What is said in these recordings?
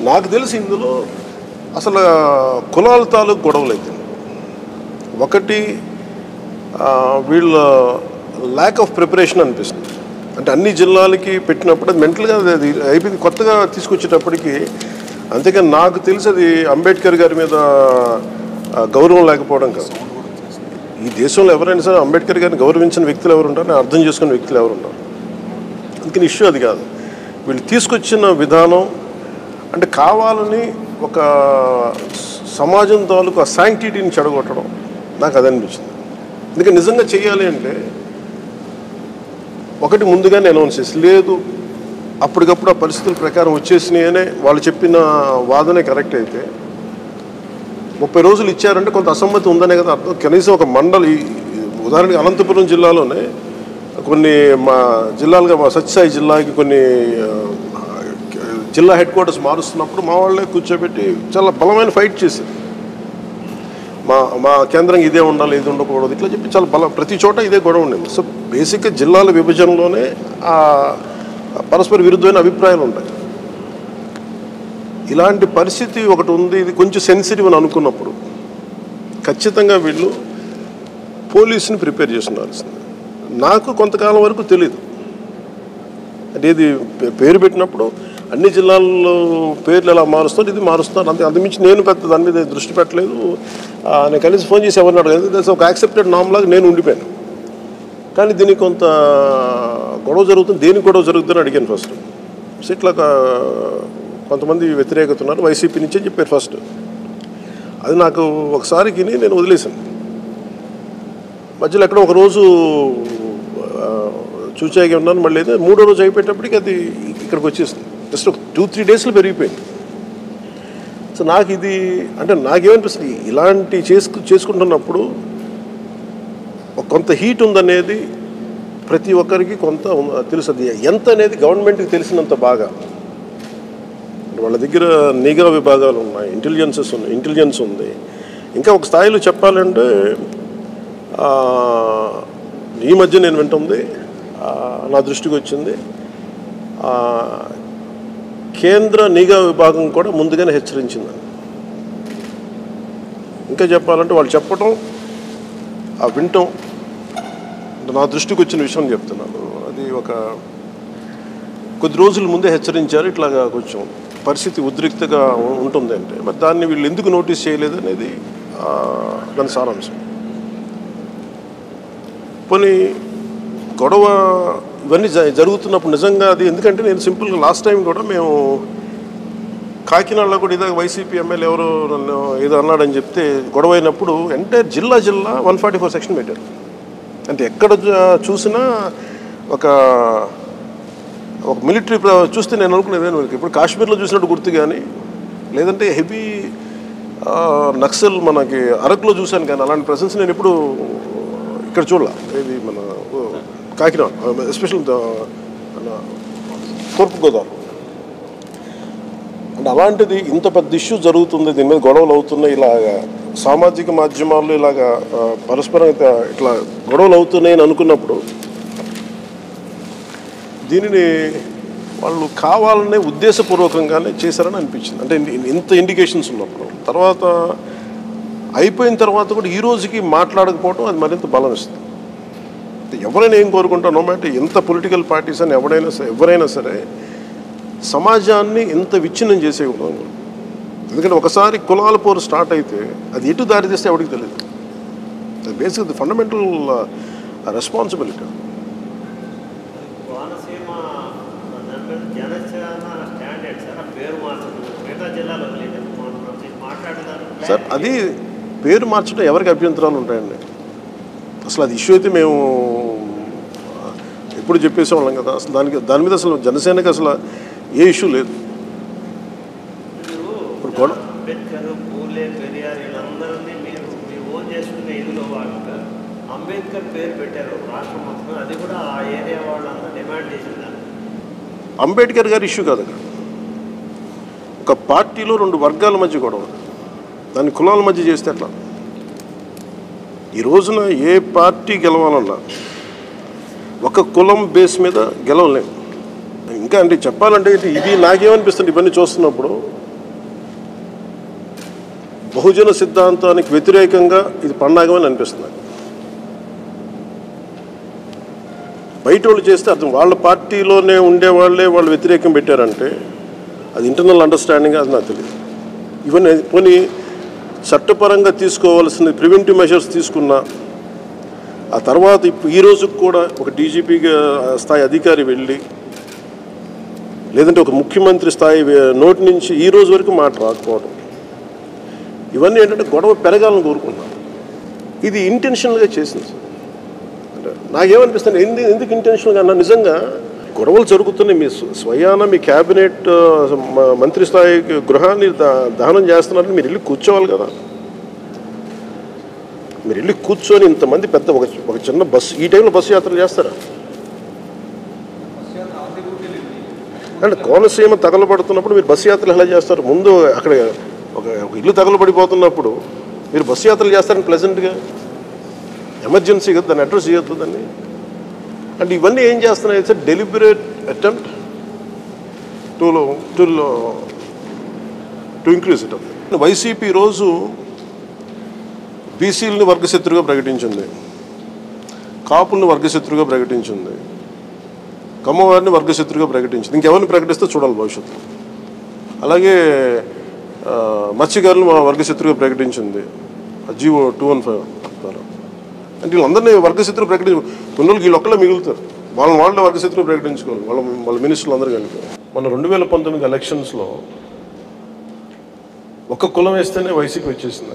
నాకు తెలిసి ఇందులో అసలు కులాల తాలూకు గొడవలు అయితే ఒకటి ఆ, వీళ్ళ ల్యాక్ ఆఫ్ ప్రిపరేషన్ అనిపిస్తుంది అంటే అన్ని జిల్లాలకి పెట్టినప్పుడు అది మెంటల్గా అది అయిపోయింది కొత్తగా తీసుకొచ్చేటప్పటికి అంతేకాని నాకు తెలిసి అది అంబేద్కర్ గారి మీద ఆ, గౌరవం లేకపోవడం కాదు ఈ దేశంలో ఎవరైనా సరే అంబేద్కర్ గారిని గౌరవించిన వ్యక్తులు ఎవరు ఉంటారు అర్థం చేసుకున్న వ్యక్తులు ఎవరు ఉంటారు అందుకని ఇష్యూ అది కాదు వీళ్ళు తీసుకొచ్చిన విధానం అంటే కావాలని ఒక సమాజం తాలూకు ఆ శాంక్టిటీని చెడగొట్టడం నాకు అది అనిపించింది అందుకే నిజంగా చేయాలి అంటే ఒకటి ముందుగానే అనౌన్స్ చేసి లేదు అప్పటికప్పుడు ఆ పరిస్థితుల ప్రకారం వచ్చేసినాయనే వాళ్ళు చెప్పిన వాదనే కరెక్ట్ అయితే ముప్పై రోజులు ఇచ్చారంటే కొంత అసమ్మతి ఉందనే కదా అర్థం కనీసం ఒక మండలి ఉదాహరణకి అనంతపురం జిల్లాలోనే కొన్ని మా జిల్లాలుగా మా సత్యసాయి జిల్లాకి కొన్ని ఆ, జిల్లా హెడ్ క్వార్టర్స్ మారుస్తున్నప్పుడు మా వాళ్ళే కూర్చోబెట్టి చాలా బలమైన ఫైట్ చేశారు మా మా కేంద్రం ఇదే ఉండాలి ఇది ఉండకూడదు ఇట్లా చెప్పి చాలా బలం ప్రతి చోట ఇదే గొడవ ఉండేది సో బేసిక్గా జిల్లాల విభజనలోనే ఆ పరస్పర విరుద్ధమైన అభిప్రాయాలు ఉంటాయి ఇలాంటి పరిస్థితి ఒకటి ఉంది ఇది కొంచెం సెన్సిటివ్ అని అనుకున్నప్పుడు ఖచ్చితంగా వీళ్ళు పోలీసుని ప్రిపేర్ చేస్తున్నాల్సింది నాకు కొంతకాలం వరకు తెలియదు అంటే ఇది పే- పేరు పెట్టినప్పుడు అన్ని జిల్లాల్లో పేర్లు ఎలా మారుస్తారు ఇది మారుస్తారు అంతే అంతమించి నేను పెద్ద దాని మీద దృష్టి పెట్టలేదు ఆ, నేను కనీసం ఫోన్ చేసి ఎవరిని అడగలేదు దట్స్ ఒక యాక్సెప్టెడ్ నామ్ లాగా నేను ఉండిపోయాను కానీ దీనికి కొంత గొడవ జరుగుతుంది దేనికి గొడవ జరుగుతుందని అడిగాను ఫస్ట్ సో ఇట్లా ఒక- కొంతమంది వ్యతిరేకత ఉన్నారు వైసీపీ నుంచే చెప్పారు ఫస్ట్ అది నాకు ఒకసారి విని నేను వదిలేశాను మధ్యలో ఎక్కడో ఒక రోజు ఆ, చూచాగా ఉన్నాను మళ్ళీ అయితే మూడో రోజు అయిపోయేటప్పటికి అది ఇక్కడికి వచ్చేసింది జస్ట్ ఒక టూ త్రీ డేస్లో పెరిగిపోయింది సో నాకు ఇది అంటే నాకేమనిపిస్తుంది ఇలాంటి చేసుకు చేసుకుంటున్నప్పుడు ఒక కొంత హీట్ ఉందనేది ప్రతి ఒక్కరికి కొంత ఉ- తెలుసు అది ఎంత అనేది గవర్నమెంట్కి తెలిసినంత బాగా వాళ్ళ దగ్గర నిఘా విభాగాలు ఉన్నాయి ఇంటెలిజెన్సెస్ ఉన్నాయి ఇంటెలిజెన్స్ ఉంది ఇంకా ఒక స్థాయిలో చెప్పాలంటే ఆ, ఈ మధ్య నేను వింటుంది ఆ, నా దృష్టికి వచ్చింది ఆ, కేంద్ర నిఘా విభాగం కూడా ముందుగానే హెచ్చరించింది ఇంకా చెప్పాలంటే వాళ్ళు చెప్పటం ఆ వినటం నా దృష్టికి వచ్చిన విషయం చెప్తున్నాను అది ఒక కొద్ది రోజుల ముందే హెచ్చరించారు ఇట్లాగా కొంచెం పరిస్థితి ఉద్రిక్తగా ఉ- ఉంటుంది అంటే మరి దాన్ని వీళ్ళు ఎందుకు నోటీస్ చేయలేదు అనేది ఆ, దాని సారాంశం పోనీ గొడవ ఇవన్నీ జ- జరుగుతున్నప్పుడు నిజంగా అది ఎందుకంటే నేను సింపుల్గా లాస్ట్ టైం కూడా మేము కాకినాడలో కూడా ఇదే వైసీపీ ఎమ్మెల్యే ఎవరు నన్ను ఏదో అన్నాడని చెప్తే గొడవ అయినప్పుడు ఎంటైర్ జిల్లా జిల్లా వన్ ఫార్టీ ఫోర్ సెక్షన్ పెట్టారు అంటే ఎక్కడ చూ- చూసినా ఒక ఒక మిలిటరీ ప్ర- చూస్తే నేను అనుకునేది ఏంటి మనకి ఇప్పుడు కాశ్మీర్లో చూసినట్టు గుర్తు కానీ లేదంటే హెవీ నక్సల్ మనకి అరకులో చూశాను కానీ అలాంటి ప్రెసెన్స్ నేను ఎప్పుడు ఇక్కడ చూడాల ఇది మన ఓ, కాకినాడ ఎస్పెషల్ మన తూర్పుగోదావరి అంటే అలాంటిది ఇంత పెద్ద ఇష్యూ జరుగుతుంది దీని మీద గొడవలు అవుతున్నాయి ఇలాగా సామాజిక మాధ్యమాల్లో ఇలాగా ఆ, పరస్పరం ఇట్లా ఇట్లా గొడవలు అవుతున్నాయి అని అనుకున్నప్పుడు దీనిని వాళ్ళు కావాలనే ఉద్దేశపూర్వకంగానే చేశారని అనిపించింది అంటే ఇన్- ఇంత ఇండికేషన్స్ ఉన్నప్పుడు తర్వాత అయిపోయిన తర్వాత కూడా ఈ రోజుకి మాట్లాడకపోవడం అది మరింత బలం ఇస్తుంది అంటే ఎవరైనా ఏం కోరుకుంటాం నో మ్యాటర్ ఎంత పొలిటికల్ పార్టీస్ అని ఎవరైనా సరే ఎవరైనా సరే సమాజాన్ని ఇంత విచ్ఛిన్నం చేసేయకూడదు ఎందుకంటే ఒకసారి కులాల పోరు స్టార్ట్ అయితే అది ఎటు దారి తీస్తే ఎవరికి తెలియదు అది బేసిక్ ఫండమెంటల్ రెస్పాన్సిబిలిటీ కోనసీమ దాంట్లో జనసేన స్టాండర్డ్ సార్ ఆ పేరు మార్చడం మిగతా జిల్లాలో లేదు మాట్లాడేదాన్ని సార్ అది పేరు మార్చడం ఎవరికి అభ్యంతరాలు ఉంటాయండి అసలు అది ఇష్యూ అయితే మేము ఆ, ఎప్పుడు చెప్పేసేవాళ్ళం కదా అసలు దానికి దాని మీద అసలు జనసేనకి అసలు ఏ ఇష్యూ లేదు ఇప్పుడు గొడవ అంబేద్కర్ పూలే పెరియార్ వీళ్ళందరినీ మీరు మీ ఓన్ చేసుకునే ఇదిలో వాళ్ళకి అంబేద్కర్ పేరు పెట్టారు రాష్ట్రం మొత్తం అది కూడా ఆ ఏరియా వాళ్ళంతా డిమాండ్ చేసింది అంబేద్కర్ గారి ఇష్యూ కాదు అక్కడ ఒక పార్టీలో రెండు వర్గాల మధ్య గొడవ దాన్ని కులాల మధ్య చేస్తే ఎట్లా ఈ రోజున ఏ పార్టీ గెలవాలన్నా ఒక కులం బేస్ మీద గెలవలేము ఇంకా అంటే చెప్పాలంటే ఇది ఇది నాకేమనిపిస్తుంది ఇవన్నీ చూస్తున్నప్పుడు బహుజన సిద్ధాంతానికి వ్యతిరేకంగా ఇది పండగమని అనిపిస్తుంది నాకు. బయట వాళ్ళు చేస్తే అర్థం వాళ్ళ పార్టీలోనే ఉండే వాళ్ళే వాళ్ళు వ్యతిరేకం పెట్టారంటే అది ఇంటర్నల్ అండర్స్టాండింగ్ అది నాకు తెలియదు ఇవన్నీ పోనీ చట్టపరంగా తీసుకోవాల్సిన ప్రివెంటివ్ మెషర్స్ తీసుకున్నా ఆ తర్వాత ఇప్పుడు ఈ రోజుకి కూడా ఒక డీజీపీ స్థాయి అధికారి వెళ్ళి లేదంటే ఒక ముఖ్యమంత్రి స్థాయి వే- నోటి నుంచి ఈ రోజు వరకు మాట రాకపోవడం ఇవన్నీ ఏంటంటే గొడవ పెరగాలని కోరుకున్నాను ఇది ఇంటెన్షనల్గా చేసింది సార్ అంటే నాకేమనిపిస్తుంది ఎందుకు ఎందుకు ఇంటెన్షనల్గా అన్నా నిజంగా గొడవలు జరుగుతున్నాయి మీ స్వ- స్వయాన మీ క్యాబినెట్ ఆ, మ- మంత్రి స్థాయి గృహాన్ని దా- దహనం చేస్తున్నారని మీరు వెళ్ళి కూర్చోవాలి కదా మీరు వెళ్ళి కూర్చొని ఇంతమంది పెద్ద ఒక ఒక చిన్న బస్సు ఈ టైంలో బస్సు యాత్రలు చేస్తారా అంటే కోనసీమ తగలబడుతున్నప్పుడు మీరు బస్సు యాత్రలు ఎలా చేస్తారు ముందు అక్కడ ఒక ఒక ఇల్లు తగలబడిపోతున్నప్పుడు మీరు బస్సు యాత్రలు చేస్తారని ప్లెజెంట్గా ఎమర్జెన్సీ కదా దాన్ని అడ్రస్ చేయొద్దు దాన్ని అంటే ఇవన్నీ ఏం చేస్తున్నాయి sir deliberate attempt to to to increase it YCP ఈరోజు బీసీలని వర్గశత్రుగా ప్రకటించింది కాపుల్ని వర్గశత్రుగా ప్రకటించింది కమ్మవారిని వర్గశత్రుగా ప్రకటించింది ఇంకెవరిని ప్రకటిస్తే చూడాలి భవిష్యత్తులో అలాగే ఆ, మత్స్యకారులను మా వర్గశత్రుగా ప్రకటించింది జీవో టూ వన్ ఫైవ్ ద్వారా అంటే వీళ్ళందరినీ వర్గశత్రులు ప్రకటించు కొన్ని రోజులు వీళ్ళు ఒక్కలే మిగులుతారు వాళ్ళని వాళ్ళని వర్గశత్రులు ప్రకటించుకోవాలి వాళ్ళ వాళ్ళ మినిస్టర్లు అందరూ కలిపి మన రెండు వేల పంతొమ్మిది ఎలక్షన్స్లో ఒక కులం వేస్తేనే వైసీపీ వచ్చేసింది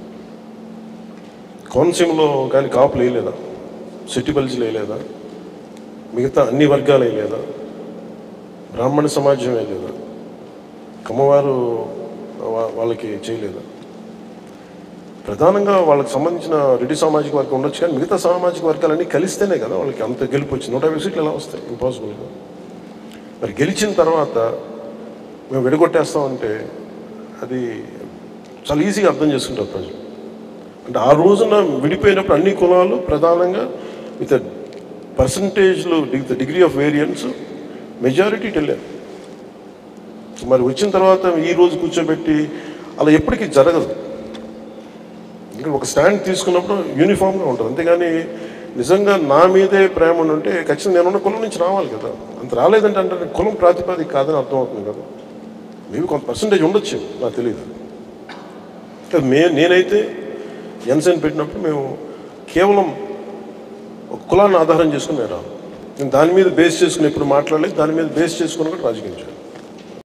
కోనసీమలో కానీ కాపులు వేయలేదా సిటీ బల్జీలు వేయలేదా మిగతా అన్ని వర్గాలు వేయలేదా బ్రాహ్మణ సమాజం వేయలేదా కమ్మవారు వా- వాళ్ళకి చేయలేదా ప్రధానంగా వాళ్ళకి సంబంధించిన రెడ్డి సామాజిక వర్గం ఉండొచ్చు కానీ మిగతా సామాజిక వర్గాలన్నీ కలిస్తేనే కదా వాళ్ళకి అంత గెలుపు వచ్చింది నూట యాభై సీట్లు ఎలా వస్తాయి ఇంపాసిబుల్గా మరి గెలిచిన తర్వాత మేము విడగొట్టేస్తామంటే అది చాలా ఈజీగా అర్థం చేసుకుంటారు ప్రజలు అంటే ఆ రోజున విడిపోయినప్పుడు అన్ని కులాలు ప్రధానంగా విత్ పర్సంటేజ్లు with degree of variance majority వెళ్ళారు మరి వచ్చిన తర్వాత ఈ రోజు కూర్చోబెట్టి అలా ఎప్పటికీ జరగదు ఇంకా ఒక స్టాండ్ తీసుకున్నప్పుడు యూనిఫామ్గా ఉంటుంది అంతేగాని నిజంగా నా మీదే ప్రేమ ఉండి ఉంటే ఖచ్చితంగా నేనున్న కులం నుంచి రావాలి కదా అంత రాలేదంటే అంటే కులం ప్రాతిపదిక కాదని అర్థమవుతుంది కదా మేబీ కొంత పర్సంటేజ్ ఉండొచ్చు నాకు తెలియదు కానీ మే నేనైతే జనసేన పెట్టినప్పుడు మేము కేవలం ఒక కులాన్ని ఆధారం చేసుకుని నేను రాను నేను దాని మీద బేస్ చేసుకుని ఎప్పుడు మాట్లాడలేదు దాని మీద బేస్ చేసుకుని కూడా రాజకీయం చేయాలి